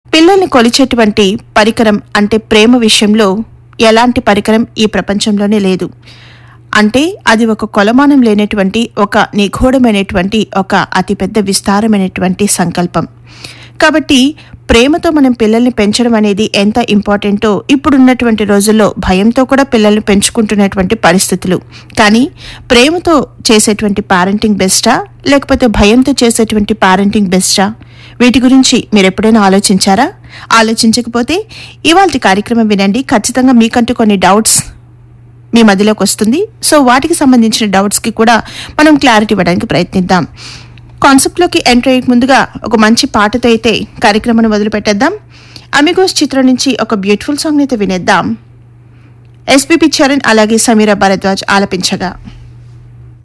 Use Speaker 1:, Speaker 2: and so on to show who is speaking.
Speaker 1: పిల్లల్ని కొలిచేటువంటి పరికరం అంటే ప్రేమ విషయంలో ఎలాంటి పరికరం ఈ ప్రపంచంలోనే లేదు అంటే అది ఒక కొలమానం లేనటువంటి ఒక నిగూఢమైనటువంటి ఒక అతిపెద్ద విస్తారమైనటువంటి సంకల్పం కాబట్టి ప్రేమతో మనం పిల్లల్ని పెంచడం అనేది ఎంత ఇంపార్టెంటో ఇప్పుడున్నటువంటి రోజుల్లో భయంతో కూడా పిల్లల్ని పెంచుకుంటున్నటువంటి పరిస్థితులు కానీ ప్రేమతో చేసేటువంటి పారెంటింగ్ బెస్టా లేకపోతే భయంతో చేసేటువంటి పారెంటింగ్ బెస్టా వీటి గురించి మీరు ఎప్పుడైనా ఆలోచించారా ఆలోచించకపోతే ఇవాళ కార్యక్రమం వినండి ఖచ్చితంగా మీకంటూ కొన్ని డౌట్స్ మీ మధ్యలోకి వస్తుంది సో వాటికి సంబంధించిన డౌట్స్కి కూడా మనం క్లారిటీ ఇవ్వడానికి ప్రయత్నిద్దాం కాన్సెప్ట్లోకి ఎంటర్ అయ్యే ముందుగా ఒక మంచి పాటతో అయితే కార్యక్రమాన్ని మొదలు పెట్టేద్దాం అమిగోస్ చిత్రం నుంచి ఒక బ్యూటిఫుల్ సాంగ్ అయితే వినేద్దాం ఎస్పీపీ చరణ్ అలాగే సమీరా భరద్వాజ్ ఆలపించగా